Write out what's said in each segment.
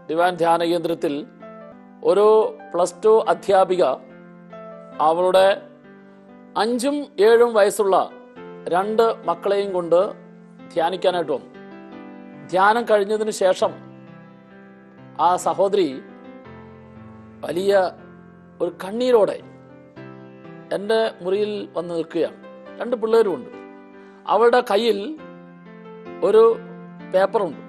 divine ധ്യാന കേന്ദ്രത്തിൽ ഒരു പ്ലസ് ടു അധ്യാപിക അവളുടെ അഞ്ചും ഏഴും വയസ്സുള്ള രണ്ട് മക്കളെയും കൊണ്ട് ധ്യാനിക്കാനായിട്ട് വന്നു ധ്യാനം കഴിഞ്ഞതിന് ശേഷം ആ സഹോദരി വലിയ ഒരു കണ്ണീരോടെ എൻ്റെ മുറിയിൽ വന്ന് നിൽക്കുകയാണ് രണ്ട് പിള്ളേരുമുണ്ട് അവളുടെ കയ്യിൽ ഒരു പേപ്പറുണ്ട്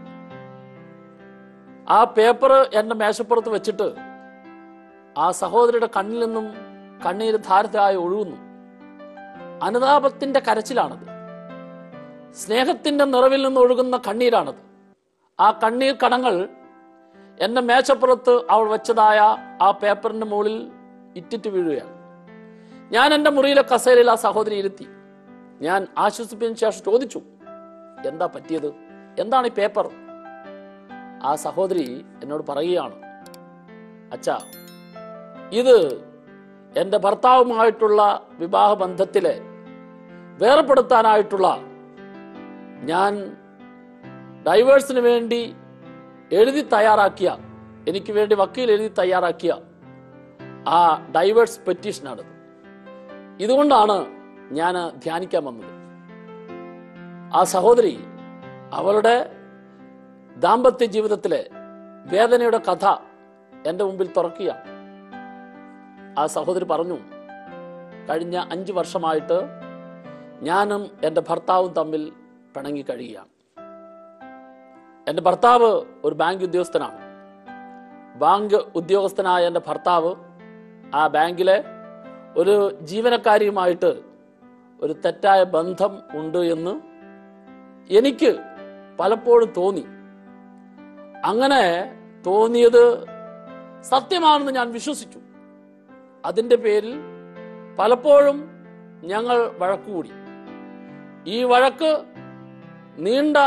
ആ പേപ്പർ എൻ്റെ മേശപ്പുറത്ത് വെച്ചിട്ട് ആ സഹോദരിയുടെ കണ്ണിൽ നിന്നും കണ്ണീര് ധാരതായി ഒഴുകുന്നു അനുതാപത്തിന്റെ കരച്ചിലാണത് സ്നേഹത്തിന്റെ നിറവിൽ നിന്ന് ഒഴുകുന്ന കണ്ണീരാണത് ആ കണ്ണീർ കണങ്ങൾ എന്റെ മേശപ്പുറത്ത് അവൾ വെച്ചതായ ആ പേപ്പറിന്റെ മുകളിൽ ഇറ്റിറ്റ് വീഴുകയാണ് ഞാൻ എൻ്റെ മുറിയിലെ കസേരയിൽ ആ സഹോദരി ഇരുത്തി ഞാൻ ആശ്വസിപ്പിച്ചതിന് ശേഷം ചോദിച്ചു എന്താ പറ്റിയത് എന്താണ് ഈ പേപ്പർ ആ സഹോദരി എന്നോട് പറയുകയാണ് അച്ഛാ ഇത് എൻ്റെ ഭർത്താവുമായിട്ടുള്ള വിവാഹ ബന്ധത്തിലെ വേർപെടുത്താനായിട്ടുള്ള ഞാൻ ഡൈവേഴ്സിന് വേണ്ടി എഴുതി തയ്യാറാക്കിയ എനിക്ക് വേണ്ടി വക്കീൽ എഴുതി തയ്യാറാക്കിയ ആ ഡൈവേഴ്സ് പെറ്റീഷനാണിത് ഇതുകൊണ്ടാണ് ഞാൻ ധ്യാനിക്കാൻ വന്നത് ആ സഹോദരി അവളുടെ ദാമ്പത്യ ജീവിതത്തിലെ വേദനയുടെ കഥ എൻ്റെ മുമ്പിൽ തുറക്കുകയാണ് ആ സഹോദരി പറഞ്ഞു കഴിഞ്ഞ അഞ്ച് വർഷമായിട്ട് ഞാനും എൻ്റെ ഭർത്താവും തമ്മിൽ പിണങ്ങി കഴിയുകയാണ് എൻ്റെ ഭർത്താവ് ഒരു ബാങ്ക് ഉദ്യോഗസ്ഥനാണ് ബാങ്ക് ഉദ്യോഗസ്ഥനായ എൻ്റെ ഭർത്താവ് ആ ബാങ്കിലെ ഒരു ജീവനക്കാരിയുമായിട്ട് ഒരു തെറ്റായ ബന്ധം ഉണ്ട് എന്ന് എനിക്ക് പലപ്പോഴും തോന്നി അങ്ങനെ തോന്നിയത് സത്യമാണെന്ന് ഞാൻ വിശ്വസിച്ചു അതിൻ്റെ പേരിൽ പലപ്പോഴും ഞങ്ങൾ വഴക്കുകൂടി ഈ വഴക്ക് നീണ്ട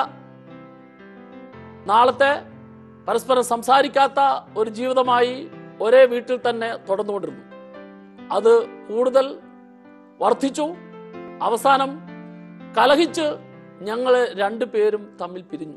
നാളത്തെ പരസ്പരം സംസാരിക്കാത്ത ഒരു ജീവിതമായി ഒരേ വീട്ടിൽ തന്നെ തുടർന്നുകൊണ്ടിരുന്നു അത് കൂടുതൽ വർദ്ധിച്ചു അവസാനം കലഹിച്ച് ഞങ്ങൾ രണ്ടുപേരും തമ്മിൽ പിരിഞ്ഞു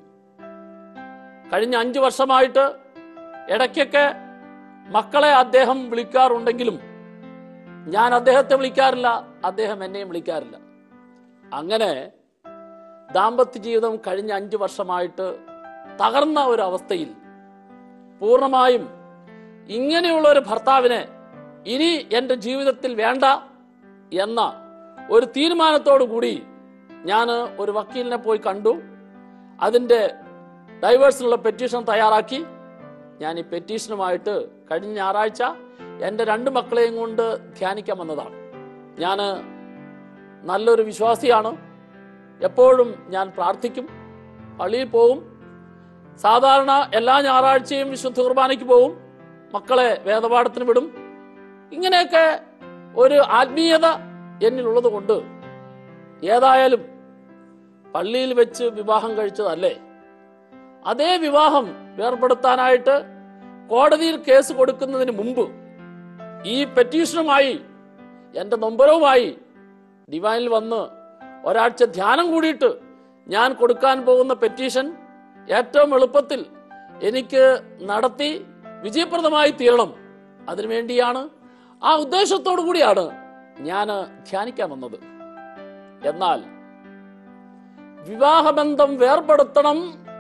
കഴിഞ്ഞ അഞ്ചു വർഷമായിട്ട് ഇടയ്ക്കൊക്കെ മക്കളെ അദ്ദേഹം വിളിക്കാറുണ്ടെങ്കിലും ഞാൻ അദ്ദേഹത്തെ വിളിക്കാറില്ല അദ്ദേഹം എന്നെയും വിളിക്കാറില്ല അങ്ങനെ ദാമ്പത്യ ജീവിതം കഴിഞ്ഞ അഞ്ചു വർഷമായിട്ട് തകർന്ന ഒരു അവസ്ഥയിൽ പൂർണ്ണമായും ഇങ്ങനെയുള്ള ഒരു ഭർത്താവിനെ ഇനി എൻ്റെ ജീവിതത്തിൽ വേണ്ട എന്ന ഒരു തീരുമാനത്തോടു കൂടി ഞാൻ ഒരു വക്കീലിനെ പോയി കണ്ടു അതിൻ്റെ ഡൈവേഴ്സിനുള്ള പെറ്റീഷൻ തയ്യാറാക്കി ഞാൻ ഈ പെറ്റീഷനുമായിട്ട് കഴിഞ്ഞ ഞായറാഴ്ച എൻ്റെ രണ്ട് മക്കളെയും കൊണ്ട് ധ്യാനിക്കാൻ വന്നതാണ് ഞാൻ നല്ലൊരു വിശ്വാസിയാണ് എപ്പോഴും ഞാൻ പ്രാർത്ഥിക്കും പള്ളിയിൽ പോകും സാധാരണ എല്ലാ ഞായറാഴ്ചയും വിശുദ്ധ കുർബാനയ്ക്ക് പോകും മക്കളെ വേദപാഠത്തിന് വിടും ഇങ്ങനെയൊക്കെ ഒരു ആത്മീയത എന്നിലുള്ളത് കൊണ്ട് ഏതായാലും പള്ളിയിൽ വെച്ച് വിവാഹം കഴിച്ചതല്ലേ അതേ വിവാഹം വേർപെടുത്താനായിട്ട് കോടതിയിൽ കേസ് കൊടുക്കുന്നതിന് മുമ്പ് ഈ പെറ്റീഷനുമായി എൻ്റെ നൊമ്പരവുമായി ഡിവൈനിൽ വന്ന് ഒരാഴ്ച ധ്യാനം കൂടിയിട്ട് ഞാൻ കൊടുക്കാൻ പോകുന്ന പെറ്റീഷൻ ഏറ്റവും എളുപ്പത്തിൽ എനിക്ക് നടത്തി വിജയപ്രദമായി തീരണം അതിനുവേണ്ടിയാണ് ആ ഉദ്ദേശത്തോടു കൂടിയാണ് ഞാൻ ധ്യാനിക്കാൻ വന്നത് എന്നാൽ വിവാഹബന്ധം വേർപെടുത്തണം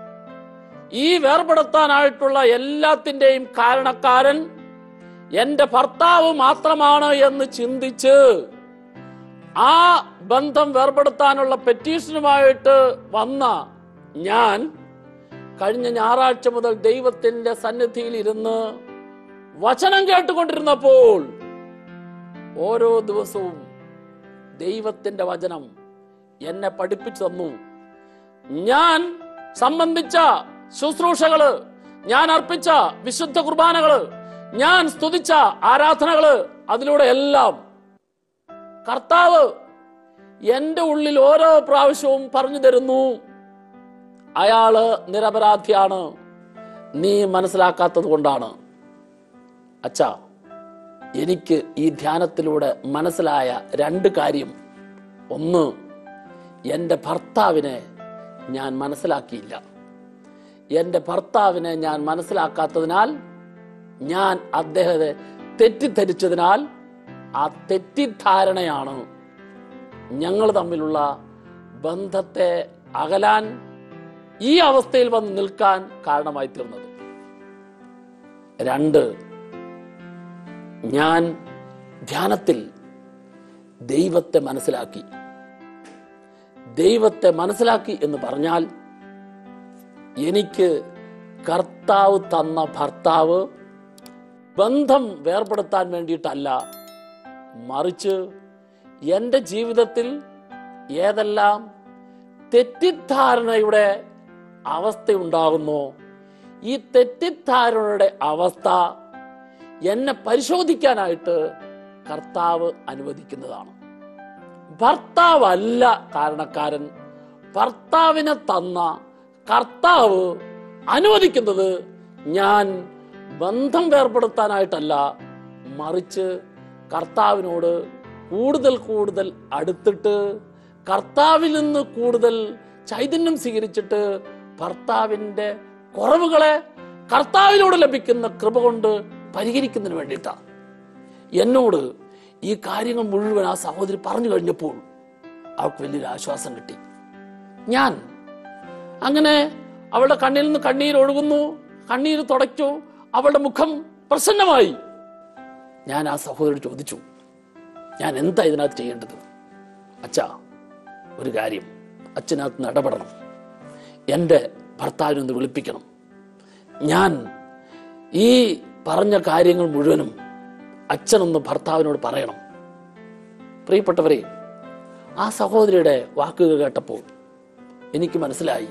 ഈ വേർപെടുത്താനായിട്ടുള്ള എല്ലാത്തിൻ്റെയും കാരണക്കാരൻ എന്റെ ഭർത്താവ് മാത്രമാണ് എന്ന് ചിന്തിച്ച് ആ ബന്ധം വേർപെടുത്താനുള്ള പെറ്റീഷനുമായിട്ട് വന്ന ഞാൻ കഴിഞ്ഞ ഞായറാഴ്ച മുതൽ ദൈവത്തിന്റെ സന്നിധിയിൽ ഇരുന്ന് വചനം കേട്ടുകൊണ്ടിരുന്നപ്പോൾ ഓരോ ദിവസവും ദൈവത്തിന്റെ വചനം എന്നെ പഠിപ്പിച്ചു തന്നു ഞാൻ സംബന്ധിച്ച ശുശ്രൂഷകള് ഞാൻ അർപ്പിച്ച വിശുദ്ധ കുർബാനകള് ഞാൻ സ്തുതിച്ച ആരാധനകള് അതിലൂടെ എല്ലാം കർത്താവ് എന്റെ ഉള്ളിൽ ഓരോ പ്രാവശ്യവും പറഞ്ഞു തരുന്നു അയാള് നിരപരാധിയാണ് നീ മനസ്സിലാക്കാത്തത് കൊണ്ടാണ് അച്ഛാ എനിക്ക് ഈ ധ്യാനത്തിലൂടെ മനസ്സിലായ രണ്ട് കാര്യം ഒന്ന് എൻ്റെ ഭർത്താവിനെ ഞാൻ മനസ്സിലാക്കിയില്ല എൻ്റെ ഭർത്താവിനെ ഞാൻ മനസ്സിലാക്കാത്തതിനാൽ ഞാൻ അദ്ദേഹത്തെ തെറ്റിദ്ധരിച്ചതിനാൽ ആ തെറ്റിദ്ധാരണയാണ് ഞങ്ങൾ തമ്മിലുള്ള ബന്ധത്തെ അകലാൻ ഈ അവസ്ഥയിൽ വന്ന് നിൽക്കാൻ കാരണമായി തീർന്നത് രണ്ട് ഞാൻ ധ്യാനത്തിൽ ദൈവത്തെ മനസ്സിലാക്കി ദൈവത്തെ മനസ്സിലാക്കി എന്ന് പറഞ്ഞാൽ എനിക്ക് കർത്താവ് തന്ന ഭർത്താവ് ബന്ധം വേർപെടുത്താൻ വേണ്ടിയിട്ടല്ല മറിച്ച് എൻ്റെ ജീവിതത്തിൽ ഏതെല്ലാം തെറ്റിദ്ധാരണയുടെ അവസ്ഥയുണ്ടാകുന്നു ഈ തെറ്റിദ്ധാരണയുടെ അവസ്ഥ എന്നെ പരിശോധിക്കാനായിട്ട് കർത്താവ് അനുവദിക്കുന്നതാണ് ഭർത്താവല്ല കാരണക്കാരൻ ഭർത്താവിനെ തന്ന കർത്താവ് അനുവദിക്കുന്നത് ഞാൻ ബന്ധം വേർപെടുത്താനായിട്ടല്ല മറിച്ച് കർത്താവിനോട് കൂടുതൽ കൂടുതൽ അടുത്തിട്ട് കർത്താവിൽ നിന്ന് കൂടുതൽ ചൈതന്യം സ്വീകരിച്ചിട്ട് ഭർത്താവിന്റെ കുറവുകളെ കർത്താവിലൂടെ ലഭിക്കുന്ന കൃപ കൊണ്ട് പരിഹരിക്കുന്നതിന് വേണ്ടിയിട്ടാണ് എന്നോട് ഈ കാര്യങ്ങൾ മുഴുവൻ ആ സഹോദരി പറഞ്ഞു കഴിഞ്ഞപ്പോൾ അവൾക്ക് വലിയൊരു ആശ്വാസം കിട്ടി ഞാൻ അങ്ങനെ അവളുടെ കണ്ണിൽ നിന്ന് കണ്ണീർ ഒഴുകുന്നു കണ്ണീർ തുടച്ചു അവളുടെ മുഖം പ്രസന്നമായി ഞാൻ ആ സഹോദരി ചോദിച്ചു ഞാൻ എന്താ ഇതിനകത്ത് ചെയ്യേണ്ടത് അച്ഛാ ഒരു കാര്യം അച്ഛനകത്ത് നിന്ന് ഇടപെടണം എൻ്റെ ഭർത്താവിനെ ഒന്ന് വിളിപ്പിക്കണം ഞാൻ ഈ പറഞ്ഞ കാര്യങ്ങൾ മുഴുവനും അച്ഛനൊന്ന് ഭർത്താവിനോട് പറയണം പ്രിയപ്പെട്ടവരെ ആ സഹോദരിയുടെ വാക്കുകൾ കേട്ടപ്പോൾ എനിക്ക് മനസ്സിലായി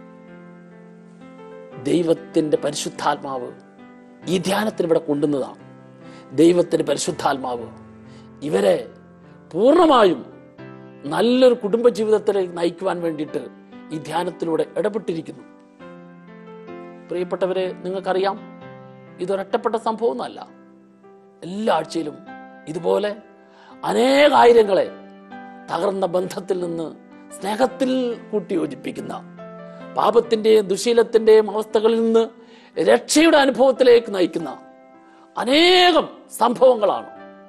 ദൈവത്തിന്റെ പരിശുദ്ധാത്മാവ് ഈ ധ്യാനത്തിന് ഇവിടെ കൊണ്ടുവന്നതാണ് ദൈവത്തിന്റെ പരിശുദ്ധാത്മാവ് ഇവരെ പൂർണ്ണമായും നല്ലൊരു കുടുംബജീവിതത്തിലേക്ക് നയിക്കുവാൻ വേണ്ടിയിട്ട് ഈ ധ്യാനത്തിലൂടെ ഇടപെട്ടിരിക്കുന്നു പ്രിയപ്പെട്ടവരെ നിങ്ങൾക്കറിയാം ഇതൊരൊറ്റപ്പെട്ട സംഭവമൊന്നുമല്ല എല്ലാ ആഴ്ചയിലും ഇതുപോലെ അനേകായിരങ്ങളെ തകർന്ന ബന്ധത്തിൽ നിന്ന് സ്നേഹത്തിൽ കൂട്ടി യോജിപ്പിക്കുന്ന പാപത്തിന്റെയും ദുശീലത്തിന്റെയും അവസ്ഥകളിൽ നിന്ന് രക്ഷയുടെ അനുഭവത്തിലേക്ക് നയിക്കുന്ന അനേകം സംഭവങ്ങളാണ്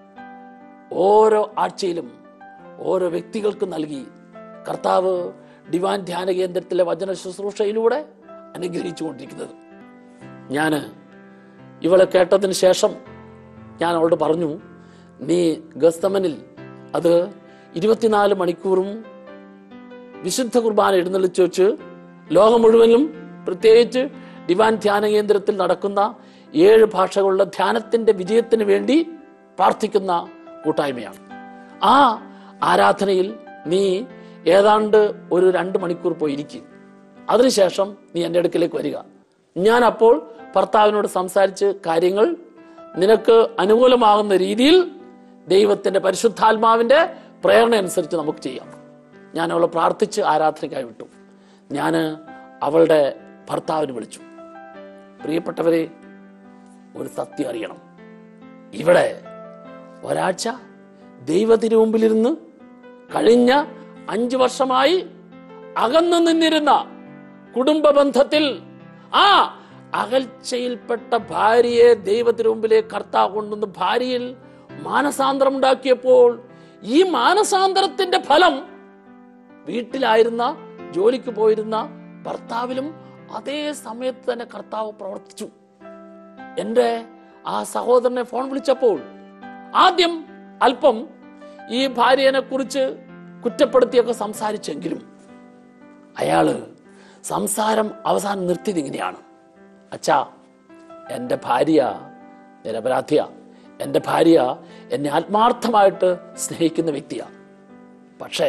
ഓരോ ആഴ്ചയിലും ഓരോ വ്യക്തികൾക്ക് നൽകി കർത്താവ് ഡിവാൻ ധ്യാന കേന്ദ്രത്തിലെ വചന ശുശ്രൂഷയിലൂടെ അനുഗ്രഹിച്ചു കൊണ്ടിരിക്കുന്നത് ഞാൻ ഇവളെ കേട്ടതിന് ശേഷം ഞാൻ അവളോട് പറഞ്ഞു നീ ഗസ്തമനിൽ അത് ഇരുപത്തിനാല് മണിക്കൂറും വിശുദ്ധ കുർബാന എഴുന്നള്ളിച്ച് വെച്ച് ലോകം മുഴുവനും പ്രത്യേകിച്ച് ഡിവാൻ ധ്യാന കേന്ദ്രത്തിൽ നടക്കുന്ന ഏഴ് ഭാഷകളുടെ ധ്യാനത്തിന്റെ വിജയത്തിന് വേണ്ടി പ്രാർത്ഥിക്കുന്ന കൂട്ടായ്മയാണ് ആ ആരാധനയിൽ നീ ഏതാണ്ട് ഒരു രണ്ട് മണിക്കൂർ പോയി ഇരിക്കും അതിനുശേഷം നീ എൻ്റെ അടുക്കലേക്ക് വരിക ഞാൻ അപ്പോൾ ഭർത്താവിനോട് സംസാരിച്ച് കാര്യങ്ങൾ നിനക്ക് അനുകൂലമാകുന്ന രീതിയിൽ ദൈവത്തിന്റെ പരിശുദ്ധാത്മാവിന്റെ പ്രേരണ അനുസരിച്ച് നമുക്ക് ചെയ്യാം ഞാൻ അവളെ പ്രാർത്ഥിച്ച് ആരാധനയ്ക്കായി വിട്ടു ഞാൻ അവളുടെ ഭർത്താവിന് വിളിച്ചു പ്രിയപ്പെട്ടവരെ ഒരു സത്യം അറിയണം ഇവിടെ ഒരാഴ്ച ദൈവത്തിന് മുമ്പിലിരുന്ന് കഴിഞ്ഞ അഞ്ചു വർഷമായി അകന്നു നിന്നിരുന്ന കുടുംബ ബന്ധത്തിൽ ആ അകൽച്ചയിൽപ്പെട്ട ഭാര്യയെ ദൈവത്തിന് മുമ്പിലെ കർത്താവ് കൊണ്ടുവന്ന് ഭാര്യയിൽ മാനസാന്തരം ഉണ്ടാക്കിയപ്പോൾ ഈ മാനസാന്തരത്തിന്റെ ഫലം വീട്ടിലായിരുന്ന ജോലിക്ക് പോയിരുന്ന ഭർത്താവിലും അതേ സമയത്ത് തന്നെ കർത്താവ് പ്രവർത്തിച്ചു എൻ്റെ ആ സഹോദരനെ ഫോൺ വിളിച്ചപ്പോൾ ആദ്യം അല്പം ഈ ഭാര്യനെ കുറിച്ച് കുറ്റപ്പെടുത്തിയൊക്കെ സംസാരിച്ചെങ്കിലും അയാള് സംസാരം അവസാനം നിർത്തിയത് ഇങ്ങനെയാണ് അച്ഛാ എൻ്റെ ഭാര്യ നിരപരാധിയ എൻ്റെ ഭാര്യ എന്നെ ആത്മാർത്ഥമായിട്ട് സ്നേഹിക്കുന്ന വ്യക്തിയാണ് പക്ഷേ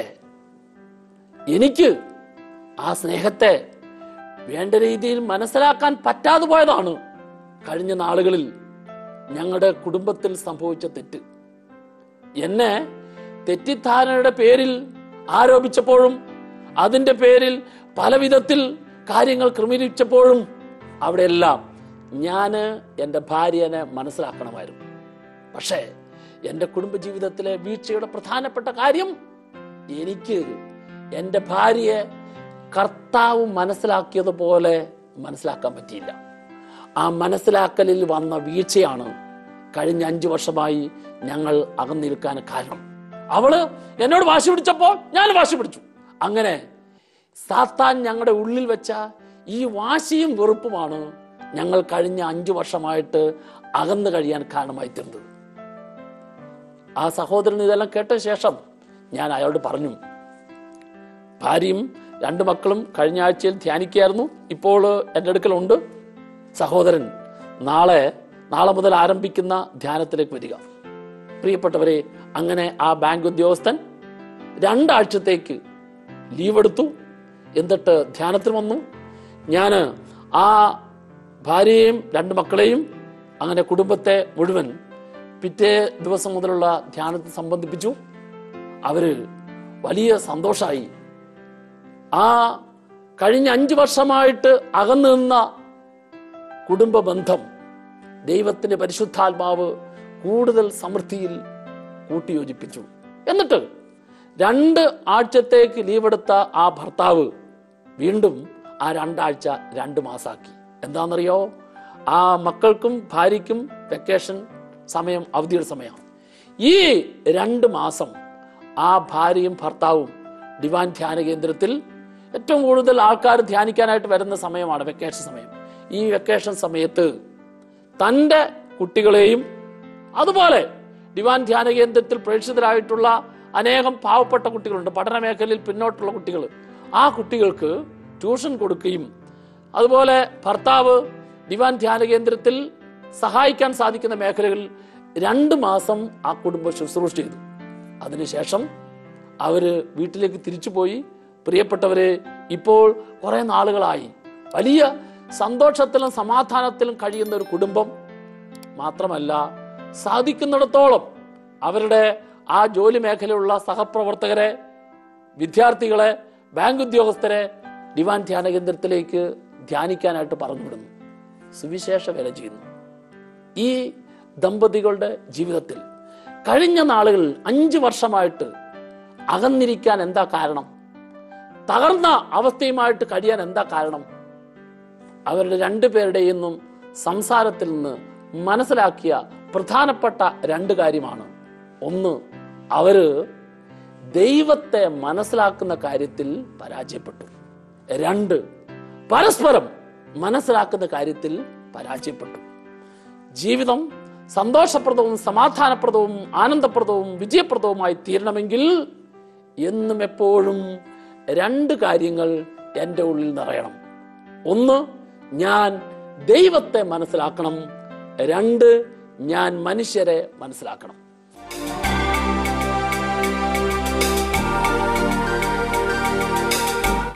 എനിക്ക് ആ സ്നേഹത്തെ വേണ്ട രീതിയിൽ മനസ്സിലാക്കാൻ പറ്റാതെ പോയതാണ് കഴിഞ്ഞ നാളുകളിൽ ഞങ്ങളുടെ കുടുംബത്തിൽ സംഭവിച്ച തെറ്റ് എന്നെ തെറ്റിദ്ധാരണയുടെ പേരിൽ ആരോപിച്ചപ്പോഴും അതിന്റെ പേരിൽ പല വിധത്തിൽ കാര്യങ്ങൾ ക്രമീകരിച്ചപ്പോഴും അവിടെയെല്ലാം ഞാന് എൻ്റെ ഭാര്യനെ മനസ്സിലാക്കണമായിരുന്നു പക്ഷേ എൻ്റെ കുടുംബജീവിതത്തിലെ വീഴ്ചയുടെ പ്രധാനപ്പെട്ട കാര്യം എനിക്ക് എൻ്റെ ഭാര്യയെ കർത്താവ് മനസ്സിലാക്കിയതുപോലെ മനസ്സിലാക്കാൻ പറ്റിയില്ല ആ മനസ്സിലാക്കലിൽ വന്ന വീഴ്ചയാണ് കഴിഞ്ഞ അഞ്ചു വർഷമായി ഞങ്ങൾ അകന്നിരിക്കാൻ കാരണം അവള് എന്നോട് വാശി പിടിച്ചപ്പോൾ ഞാൻ വാശി പിടിച്ചു അങ്ങനെ സാത്താൻ ഞങ്ങളുടെ ഉള്ളിൽ വെച്ച ഈ വാശിയും വെറുപ്പുമാണ് ഞങ്ങൾ കഴിഞ്ഞ അഞ്ചു വർഷമായിട്ട് അകന്നു കഴിയാൻ കാരണമായി തീർന്നത് ആ സഹോദരൻ ഇതെല്ലാം കേട്ട ശേഷം ഞാൻ അയാളോട് പറഞ്ഞു ഭാര്യയും രണ്ട് മക്കളും കഴിഞ്ഞ ആഴ്ചയിൽ ധ്യാനിക്കുകയായിരുന്നു ഇപ്പോൾ എൻ്റെ അടുക്കലുണ്ട് സഹോദരൻ നാളെ നാളെ മുതൽ ആരംഭിക്കുന്ന ധ്യാനത്തിലേക്ക് വരിക പ്രിയപ്പെട്ടവരെ അങ്ങനെ ആ ബാങ്ക് ഉദ്യോഗസ്ഥൻ രണ്ടാഴ്ചത്തേക്ക് ലീവ് എടുത്തു എന്നിട്ട് ധ്യാനത്തിന് വന്നു ഞാൻ ആ ഭാര്യയെയും രണ്ട് മക്കളെയും അങ്ങനെ കുടുംബത്തെ മുഴുവൻ പിറ്റേ ദിവസം മുതലുള്ള ധ്യാനത്തിൽ സംബന്ധിപ്പിച്ചു അവര് വലിയ സന്തോഷമായി ആ കഴിഞ്ഞ അഞ്ചു വർഷമായിട്ട് അകന്നു നിന്ന കുടുംബ ബന്ധം ദൈവത്തിന്റെ പരിശുദ്ധാത്മാവ് കൂടുതൽ സമൃദ്ധിയിൽ കൂട്ടിയോജിപ്പിച്ചു എന്നിട്ട് രണ്ട് ആഴ്ചത്തേക്ക് ലീവെടുത്ത ആ ഭർത്താവ് വീണ്ടും ആ രണ്ടാഴ്ച രണ്ട് മാസാക്കി എന്താണെന്നറിയോ ആ മക്കൾക്കും ഭാര്യയ്ക്കും വെക്കേഷൻ സമയം അവധിയുടെ സമയമാണ് ഈ രണ്ട് മാസം ആ ഭാര്യയും ഭർത്താവും ഡിവാൻ ധ്യാന കേന്ദ്രത്തിൽ ഏറ്റവും കൂടുതൽ ആൾക്കാർ ധ്യാനിക്കാനായിട്ട് വരുന്ന സമയമാണ് വെക്കേഷൻ സമയം ഈ വെക്കേഷൻ സമയത്ത് തൻ്റെ കുട്ടികളെയും അതുപോലെ ഡിവാൻ ധ്യാന കേന്ദ്രത്തിൽ പ്രേക്ഷിതരായിട്ടുള്ള അനേകം പാവപ്പെട്ട കുട്ടികളുണ്ട് പഠന മേഖലയിൽ പിന്നോട്ടുള്ള കുട്ടികൾ ആ കുട്ടികൾക്ക് ട്യൂഷൻ കൊടുക്കുകയും അതുപോലെ ഭർത്താവ് ഡിവാൻ ധ്യാന കേന്ദ്രത്തിൽ സഹായിക്കാൻ സാധിക്കുന്ന മേഖലകളിൽ രണ്ട് മാസം ആ കുടുംബം ശുശ്രൂഷ ചെയ്തു അതിനുശേഷം അവര് വീട്ടിലേക്ക് തിരിച്ചുപോയി പ്രിയപ്പെട്ടവരെ ഇപ്പോൾ കുറെ നാളുകളായി വലിയ സന്തോഷത്തിലും സമാധാനത്തിലും കഴിയുന്ന ഒരു കുടുംബം മാത്രമല്ല സാധിക്കുന്നിടത്തോളം അവരുടെ ആ ജോലി മേഖലയിലുള്ള സഹപ്രവർത്തകരെ വിദ്യാർത്ഥികളെ ബാങ്ക് ഉദ്യോഗസ്ഥരെ ഡിവാൻ ധ്യാന കേന്ദ്രത്തിലേക്ക് ധ്യാനിക്കാനായിട്ട് പറഞ്ഞുവിടുന്നു സുവിശേഷ വേല ചെയ്യുന്നു ഈ ദമ്പതികളുടെ ജീവിതത്തിൽ കഴിഞ്ഞ നാളുകളിൽ അഞ്ച് വർഷമായിട്ട് അകന്നിരിക്കാൻ എന്താ കാരണം തകർന്ന അവസ്ഥയുമായിട്ട് കഴിയാൻ എന്താ കാരണം അവരുടെ രണ്ടുപേരുടെയും സംസാരത്തിൽ നിന്ന് മനസ്സിലാക്കിയ പ്രധാനപ്പെട്ട രണ്ട് കാര്യമാണ് ഒന്ന് അവര് ദൈവത്തെ മനസ്സിലാക്കുന്ന കാര്യത്തിൽ പരാജയപ്പെട്ടു രണ്ട് പരസ്പരം മനസ്സിലാക്കുന്ന കാര്യത്തിൽ പരാജയപ്പെട്ടു ജീവിതം സന്തോഷപ്രദവും സമാധാനപ്രദവും ആനന്ദപ്രദവും വിജയപ്രദവുമായി തീരണമെങ്കിൽ എന്നും എപ്പോഴും രണ്ട് കാര്യങ്ങൾ എൻ്റെ ഉള്ളിൽ നിറയണം ഒന്ന് ഞാൻ ദൈവത്തെ മനസ്സിലാക്കണം രണ്ട് ഞാൻ മനുഷ്യരെ മനസ്സിലാക്കണം